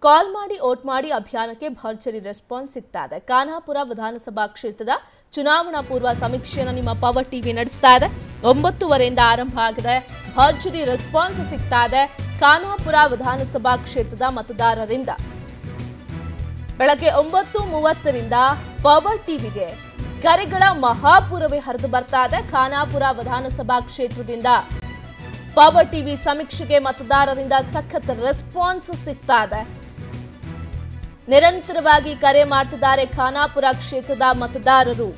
ಕಾಲ್ ಮಾಡಿ ಓಟ್ ಮಾಡಿ ಅಭಿಯಾನಕ್ಕೆ ಭರ್ಜರಿ ರೆಸ್ಪಾನ್ಸ್ ಸಿಗ್ತಾ ಇದೆ ಖಾನಾಪುರ ವಿಧಾನಸಭಾ ಕ್ಷೇತ್ರದ ಚುನಾವಣಾ ಪೂರ್ವ ಸಮೀಕ್ಷೆಯನ್ನು ನಿಮ್ಮ ಪವರ್ ಟಿವಿ ನಡೆಸ್ತಾ ಇದೆ ಒಂಬತ್ತುವರೆಯಿಂದ ಆರಂಭ ಆಗಿದೆ ಭರ್ಜರಿ ರೆಸ್ಪಾನ್ಸ್ ಸಿಗ್ತಾ ಇದೆ ಖಾನಾಪುರ ವಿಧಾನಸಭಾ ಕ್ಷೇತ್ರದ ಮತದಾರರಿಂದ ಬೆಳಗ್ಗೆ ಒಂಬತ್ತು ಮೂವತ್ತರಿಂದ ಪವರ್ ಟಿವಿಗೆ ಕರೆಗಳ ಮಹಾಪುರವೇ ಹರಿದು ಬರ್ತಾ ಇದೆ ಖಾನಾಪುರ ವಿಧಾನಸಭಾ ಕ್ಷೇತ್ರದಿಂದ ಪವರ್ ಟಿವಿ ಸಮೀಕ್ಷೆಗೆ ಮತದಾರರಿಂದ ಸಖತ್ ರೆಸ್ಪಾನ್ಸ್ ಸಿಗ್ತಾ ಇದೆ ನಿರಂತರವಾಗಿ ಕರೆ ಮಾಡ್ತಿದ್ದಾರೆ ಖಾನಾಪುರ ಕ್ಷೇತ್ರದ ಮತದಾರರು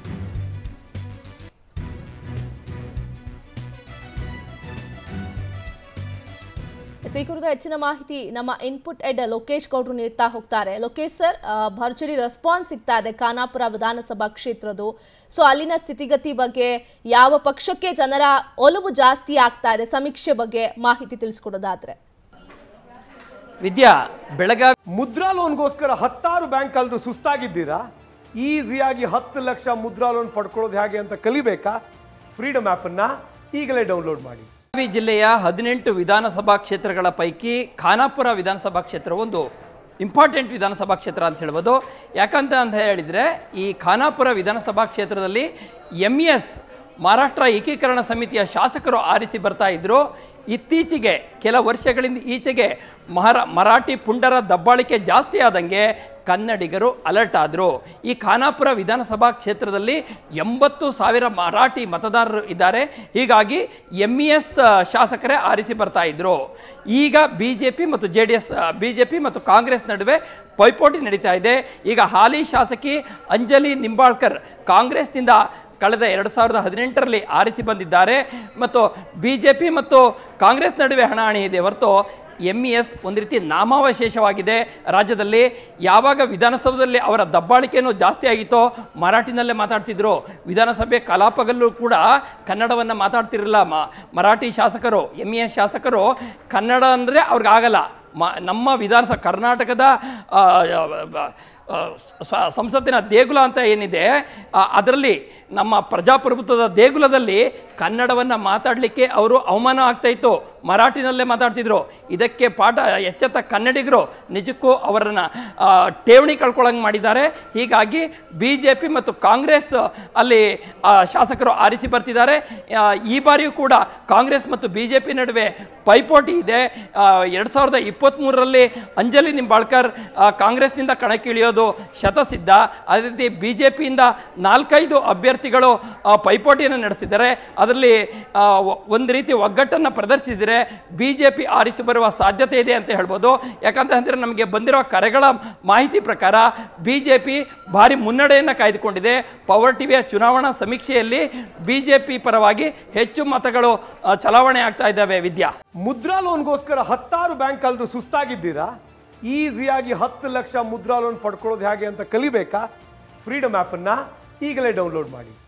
ಈ ಕುರಿತ ಹೆಚ್ಚಿನ ಮಾಹಿತಿ ನಮ್ಮ ಇನ್ಪುಟ್ ಎಡ್ ಲೋಕೇಶ್ ಗೌಡ್ರು ನೀಡ್ತಾ ಹೋಗ್ತಾರೆ ಲೋಕೇಶ್ ಸರ್ ಆ, ಭರ್ಜರಿ ರೆಸ್ಪಾನ್ಸ್ ಸಿಗ್ತಾ ಇದೆ ಖಾನಾಪುರ ವಿಧಾನಸಭಾ ಕ್ಷೇತ್ರದ್ದು ಸೊ ಅಲ್ಲಿನ ಸ್ಥಿತಿಗತಿ ಬಗ್ಗೆ ಯಾವ ಪಕ್ಷಕ್ಕೆ ಜನರ ಒಲವು ಜಾಸ್ತಿ ಆಗ್ತಾ ಇದೆ ಸಮೀಕ್ಷೆ ಬಗ್ಗೆ ಮಾಹಿತಿ ತಿಳಿಸ್ಕೊಡೋದಾದ್ರೆ ವಿದ್ಯಾ ಬೆಳಗಾವಿ ಮುದ್ರಾ ಲೋನ್ಗೋಸ್ಕರ ಹತ್ತಾರು ಬ್ಯಾಂಕ್ ಕಲ್ದು ಸುಸ್ತಾಗಿದ್ದೀರಾ ಈಸಿಯಾಗಿ ಹತ್ತು ಲಕ್ಷ ಮುದ್ರಾ ಲೋನ್ ಪಡ್ಕೊಳ್ಳೋದು ಹೇಗೆ ಅಂತ ಕಲಿಬೇಕಾ ಫ್ರೀಡಮ್ ಆ್ಯಪನ್ನು ಈಗಲೇ ಡೌನ್ಲೋಡ್ ಮಾಡಿ ಜಿಲ್ಲೆಯ ಹದಿನೆಂಟು ವಿಧಾನಸಭಾ ಕ್ಷೇತ್ರಗಳ ಪೈಕಿ ಖಾನಾಪುರ ವಿಧಾನಸಭಾ ಕ್ಷೇತ್ರ ಒಂದು ಇಂಪಾರ್ಟೆಂಟ್ ವಿಧಾನಸಭಾ ಕ್ಷೇತ್ರ ಅಂತ ಹೇಳ್ಬೋದು ಯಾಕಂತ ಅಂತ ಹೇಳಿದರೆ ಈ ಖಾನಾಪುರ ವಿಧಾನಸಭಾ ಕ್ಷೇತ್ರದಲ್ಲಿ ಎಮ್ ಎಸ್ ಮಹಾರಾಷ್ಟ್ರ ಏಕೀಕರಣ ಸಮಿತಿಯ ಶಾಸಕರು ಆರಿಸಿ ಬರ್ತಾ ಇದ್ದರು ಇತ್ತೀಚೆಗೆ ಕೆಲ ವರ್ಷಗಳಿಂದ ಈಚೆಗೆ ಮಹಾರಾ ಮರಾಠಿ ಪುಂಡರ ದಬ್ಬಾಳಿಕೆ ಜಾಸ್ತಿ ಆದಂಗೆ ಕನ್ನಡಿಗರು ಅಲರ್ಟ್ ಆದರು ಈ ಖಾನಾಪುರ ವಿಧಾನಸಭಾ ಕ್ಷೇತ್ರದಲ್ಲಿ ಎಂಬತ್ತು ಸಾವಿರ ಮರಾಠಿ ಮತದಾರರು ಇದ್ದಾರೆ ಹೀಗಾಗಿ ಎಮ್ ಇ ಎಸ್ ಶಾಸಕರೇ ಆರಿಸಿ ಬರ್ತಾ ಇದ್ರು ಈಗ ಬಿ ಜೆ ಪಿ ಮತ್ತು J D S B J P ಮತ್ತು ಕಾಂಗ್ರೆಸ್ ನಡುವೆ ಪೈಪೋಟಿ ನಡೀತಾ ಇದೆ ಈಗ ಹಾಲಿ ಶಾಸಕಿ ಅಂಜಲಿ ನಿಂಬಾಳ್ಕರ್ ಕಾಂಗ್ರೆಸ್ನಿಂದ ಕಳೆದ ಎರಡು ಸಾವಿರದ ಹದಿನೆಂಟರಲ್ಲಿ ಆರಿಸಿ ಬಂದಿದ್ದಾರೆ ಮತ್ತು ಬಿ ಜೆ ಪಿ ಮತ್ತು ಕಾಂಗ್ರೆಸ್ ನಡುವೆ ಹಣಾಹಣಿ ಇದೆ ಹೊರತು ಎಮ್ ಇ ಎಸ್ ಒಂದು ರೀತಿ ನಾಮಾವಶೇಷವಾಗಿದೆ ರಾಜ್ಯದಲ್ಲಿ ಯಾವಾಗ ವಿಧಾನಸೌಧದಲ್ಲಿ ಅವರ ದಬ್ಬಾಳಿಕೆನೂ ಜಾಸ್ತಿ ಆಗಿತ್ತೋ ಮರಾಠಿನಲ್ಲೇ ಮಾತಾಡ್ತಿದ್ರು ವಿಧಾನಸಭೆ ಕಲಾಪಗಳಲ್ಲೂ ಕೂಡ ಕನ್ನಡವನ್ನು ಮಾತಾಡ್ತಿರಲಿಲ್ಲ ಮ ಮರಾಠಿ ಶಾಸಕರು ಎಮ್ ಇ ಎಸ್ ಶಾಸಕರು ಕನ್ನಡ ಅಂದರೆ ಅವ್ರಿಗಾಗಲ್ಲ ಮ ನಮ್ಮ ವಿಧಾನಸಭಾ ಕರ್ನಾಟಕದ ಆ, ಆ, ಸ- ಸಂಸತ್ತಿನ ದೇಗುಲ ಅಂತ ಏನಿದೆ ಅದರಲ್ಲಿ ನಮ್ಮ ಪ್ರಜಾಪ್ರಭುತ್ವದ ದೇಗುಲದಲ್ಲಿ ಕನ್ನಡವನ್ನು ಮಾತಾಡಲಿಕ್ಕೆ ಅವರು ಅವಮಾನ ಆಗ್ತಾ ಇತ್ತು ಮರಾಠಿನಲ್ಲೇ ಮಾತಾಡ್ತಿದ್ರು ಇದಕ್ಕೆ ಪಾಠ ಎಚ್ಚೆತ್ತ ಕನ್ನಡಿಗರು ನಿಜಕ್ಕೂ ಅವರನ್ನು ಠೇವಣಿ ಕಳ್ಕೊಳ್ಳಂಗೆ ಮಾಡಿದ್ದಾರೆ ಹೀಗಾಗಿ ಬಿ ಜೆ ಪಿ ಮತ್ತು ಕಾಂಗ್ರೆಸ್ ಅಲ್ಲಿ ಆ, ಶಾಸಕರು ಆರಿಸಿ ಬರ್ತಿದ್ದಾರೆ ಆ, ಈ ಬಾರಿಯೂ ಕೂಡ ಕಾಂಗ್ರೆಸ್ ಮತ್ತು ಬಿ ಜೆ ಪಿ ನಡುವೆ ಪೈಪೋಟಿ ಇದೆ ಎರಡು ಸಾವಿರದ ಇಪ್ಪತ್ತ್ಮೂರರಲ್ಲಿ ಅಂಜಲಿ ನಿಂಬಾಳ್ಕರ್ ಆ, ಕಾಂಗ್ರೆಸ್ನಿಂದ ಕಣಕ್ಕಿಳಿಯೋದು ಶತಸಿದ್ಧ ಅದೇ ರೀತಿ ಬಿ ಜೆ ಪಿಯಿಂದ ನಾಲ್ಕೈದು ಅಭ್ಯರ್ಥಿಗಳು ಆ, ಪೈಪೋಟಿಯನ್ನು ನಡೆಸಿದ್ದಾರೆ ಅದರಲ್ಲಿ ಆ, ಒ- ಒಂದು ರೀತಿ ಒಗ್ಗಟ್ಟನ್ನು ಪ್ರದರ್ಶಿಸಿದರೆ ಬಿ ಜೆ ಪಿ ಆರಿಸಿ ಬರುವ ಸಾಧ್ಯತೆ ಇದೆ ಅಂತ ಹೇಳ್ಬೋದು ಯಾಕಂತ ಅಂದರೆ ನಮಗೆ ಬಂದಿರೋ ಕರೆಗಳ ಮಾಹಿತಿ ಪ್ರಕಾರ ಬಿ ಜೆ ಪಿ ಭಾರಿ ಮುನ್ನಡೆಯನ್ನು ಕಾಯ್ದುಕೊಂಡಿದೆ ಪವರ್ ಟಿವಿಯ ಚುನಾವಣಾ ಸಮೀಕ್ಷೆಯಲ್ಲಿ ಬಿ ಜೆ ಪಿ ಪರವಾಗಿ ಹೆಚ್ಚು ಮತಗಳು ಆ, ಚಲಾವಣೆ ಆಗ್ತಾ ಇದ್ದಾವೆ ವಿದ್ಯಾ ಮುದ್ರಾ ಲೋನ್ಗೋಸ್ಕರ ಹತ್ತಾರು ಬ್ಯಾಂಕ್ ಕಲ್ದು ಸುಸ್ತಾಗಿದ್ದೀರಾ ಈಸಿಯಾಗಿ ಹತ್ತು ಲಕ್ಷ ಮುದ್ರಾ ಲೋನ್ ಪಡ್ಕೊಳ್ಳೋದು ಹೇಗೆ ಅಂತ ಕಲಿಬೇಕಾ ಫ್ರೀಡಮ್ ಆ್ಯಪನ್ನು ಈಗಲೇ ಡೌನ್ಲೋಡ್ ಮಾಡಿ